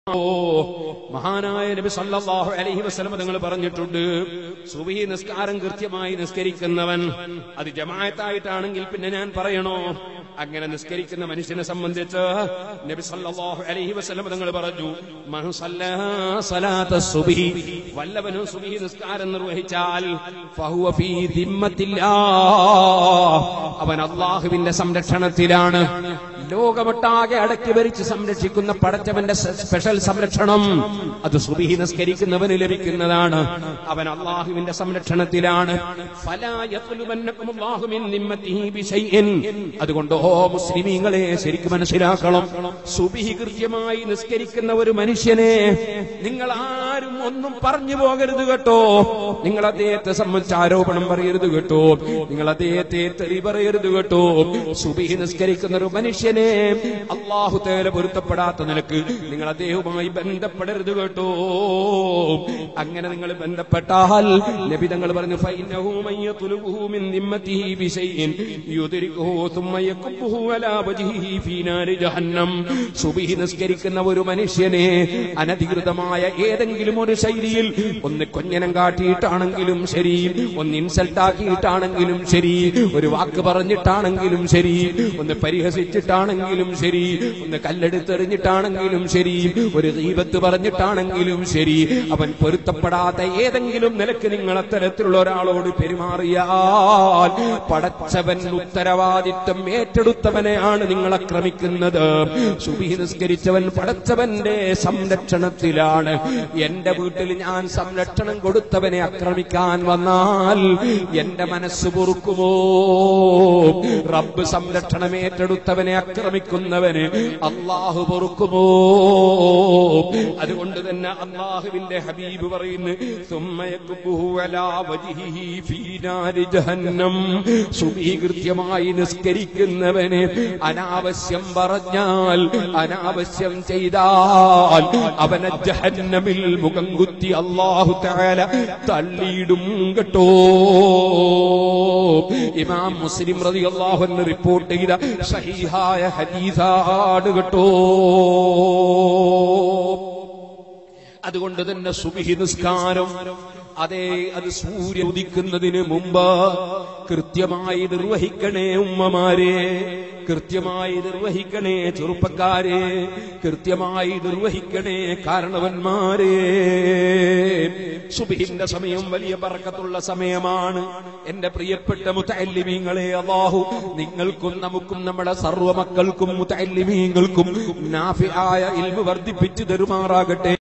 ഓ മഹാനായ നബി സല്ലല്ലാഹു അലൈഹി വസല്ലം തങ്ങൾ പറഞ്ഞിട്ടുണ്ട് സുബഹി നിസ്കാരം കൃത്യമായി നിസ്കരിക്കുന്നവൻ അത് ജമാഅത്തായിട്ടാണെങ്കിൽ പിന്നെ ഞാൻ പറയണോ അങ്ങനെ നിസ്കരിക്കുന്ന മനുഷ്യനെ സംബന്ധിച്ച് നബി സല്ലല്ലാഹു അലൈഹി വസല്ലം തങ്ങൾ പറഞ്ഞു മൻ സല്ലാ സലാത്ത സുബ്ഹി വല്ലവനും സുബ്ഹി നിസ്കാരം നിർവഹിച്ചാൽ ഫഹുവ ഫീ ദിമ്മത്തില്ലാ അവൻ അള്ളാഹുവിന്റെ സംരക്ഷണത്തിലാണ് ലോകമൊട്ടാകെ അടക്കി ഭരിച്ച് സംരക്ഷിക്കുന്ന പടച്ചവന്റെ സ- സ്പെഷ്യൽ സംരക്ഷണം അത് സുബിഹി നിസ്കരിക്കുന്നവന് ലഭിക്കുന്നതാണ് അവൻ അള്ളാഹുവിന്റെ സംരക്ഷണത്തിലാണ് ഫലാ യത്ലുബന്നകും അല്ലാഹു മിൻ നിമ്മത്തിഹി ബിശൈഇൻ. അതുകൊണ്ട് ഓ മുസ്ലിമീങ്ങളെ ശരിക്കും മനസ്സിലാക്കണം സുബിഹി കൃത്യമായി നിസ്കരിക്കുന്ന ഒരു മനുഷ്യനെ നിങ്ങൾ ആരും ഒന്നും പറഞ്ഞു പോകരുത് കേട്ടോ നിങ്ങൾ അദ്ദേഹത്തെ സംബന്ധിച്ച് ആരോപണം പറയരുത് കേട്ടോ നിങ്ങൾ അദ്ദേഹത്തെ തെറി പറയരുത് കേട്ടോ സുബിഹി നിസ്കരിക്കുന്ന ഒരു മനുഷ്യനെ അള്ളാഹു തേല പൊരുത്തപ്പെടാത്ത നിലക്ക് നിങ്ങൾ അദ്ദേഹവുമായി ബന്ധപ്പെടരുത് കേട്ടോ അങ്ങനെ നിങ്ങൾ ബന്ധപ്പെട്ടാൽ നബി തങ്ങൾ പറഞ്ഞു ഫൈനഹു മയ്യതുലുഹു മിൻ നിമ്മതിഹി ബിശൈഇൻ യുദ്രികുഹു ثم يكبه على وجهه في نار جهنم സുബഹി നിസ്കരിക്കുന്ന ഒരു മനുഷ്യനെ അനധികൃതമായ ഏതെങ്കിലും ഒരു ശൈലിയിൽ ഒന്ന് കൊഞ്ഞനം കാട്ടിയിട്ടാണെങ്കിലും ശരി ഒന്ന് ഇൻസൾട്ട് ആക്കിയിട്ടാണെങ്കിലും ശരി ഒരു വാക്ക് പറഞ്ഞിട്ടാണെങ്കിലും ശരി ഒന്ന് പരിഹസിച്ചിട്ടാണെങ്കിലും ശരി ഒന്ന് കല്ലെടുത്തെറിഞ്ഞിട്ടാണെങ്കിലും ശരി ഒരു ദീപത്ത് പറഞ്ഞിട്ടാണെങ്കിലും ശരി അവൻ പൊരുത്തപ്പെടാത്ത ഏതെങ്കിലും നിലക്ക് നിങ്ങൾ അത്തരത്തിലുള്ള ഒരാളോട് പെരുമാറിയാൽ പടച്ചവൻ ഉത്തരവാദിത്വം ഏറ്റെടുത്തവനെയാണ് നിങ്ങൾ ആക്രമിക്കുന്നത് സുബി നിസ്കരിച്ചവൻ പടച്ചവന്റെ സംരക്ഷണത്തിലാണ് എന്റെ വീട്ടിൽ ഞാൻ സംരക്ഷണം കൊടുത്തവനെ ആക്രമിക്കാൻ വന്നാൽ എന്റെ മനസ്സ് പൊറുക്കുമോ റബ്ബ് സംരക്ഷണം ഏറ്റെടുത്തവനെ ആക്രമിക്കുന്നവന് അള്ളാഹു പൊറുക്കുമോ അതുകൊണ്ട് തന്നെ അള്ളാഹുവിന്റെ ഹബീബ് പറയുന്നു സുമ്മയക്കുബുഹു അലാ വജിഹിഹി ഫീ നാരി ജഹന്നം സുബഹി കൃത്യമായി നിസ്കരിക്കുന്നവന് അനാവശ്യം പറഞ്ഞാൽ അനാവശ്യം ചെയ്താൽ അവനെ ജഹന്നമിൽ മുഖം കുത്തി അള്ളാഹു തആല തള്ളിയിടും കേട്ടോ ഇമാം മുസ്ലിം റളിയല്ലാഹു അൻഹു റിപ്പോർട്ട് ചെയ്ത സഹീഹായ ഹദീസാണ് കേട്ടോ അതുകൊണ്ട് തന്നെ സുബിഹി നിസ്കാരം അതെ അത് സൂര്യ ഉദിക്കുന്നതിന് മുമ്പ് കൃത്യമായി നിർവഹിക്കണേ ഉമ്മമാരെ കൃത്യമായി നിർവഹിക്കണേ ചെറുപ്പക്കാരെ കൃത്യമായി നിർവഹിക്കണേ കാരണവന്മാരെ സുബിഹിന്റെ സമയം വലിയ പറക്കത്തുള്ള സമയമാണ് എന്റെ പ്രിയപ്പെട്ട മുത്തല്ലിമീങ്ങളെ അള്ളാഹു നിങ്ങൾക്കും നമുക്കും നമ്മുടെ സർവ്വ മക്കൾക്കും മുത്തല്ലിമീങ്ങൾക്കും നാഫിയായ ഇൽമു വർദ്ധിപ്പിച്ചു തരുമാറാകട്ടെ